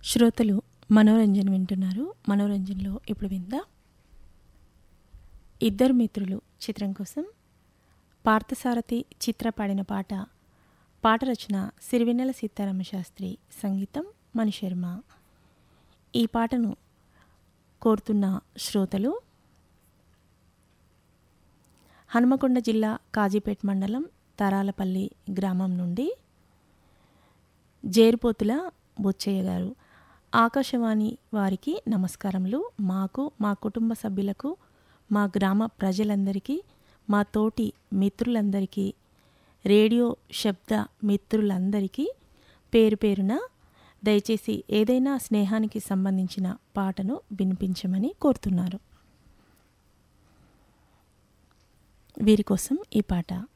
శ్రోతలు మనోరంజన్ వింటున్నారు మనోరంజన్లో ఇప్పుడు విందా ఇద్దరు మిత్రులు చిత్రం కోసం పార్థసారథి చిత్ర పాడిన పాట పాట రచన సిరివెన్నెల సీతారామ శాస్త్రి సంగీతం మణిశర్మ ఈ పాటను కోరుతున్న శ్రోతలు హనుమకొండ జిల్లా కాజీపేట మండలం తరాలపల్లి గ్రామం నుండి జేరుపోతుల బొచ్చయ్య గారు ఆకాశవాణి వారికి నమస్కారములు మాకు మా కుటుంబ సభ్యులకు మా గ్రామ ప్రజలందరికీ మా తోటి మిత్రులందరికీ రేడియో శబ్ద మిత్రులందరికీ పేరు పేరున దయచేసి ఏదైనా స్నేహానికి సంబంధించిన పాటను వినిపించమని కోరుతున్నారు వీరి కోసం ఈ పాట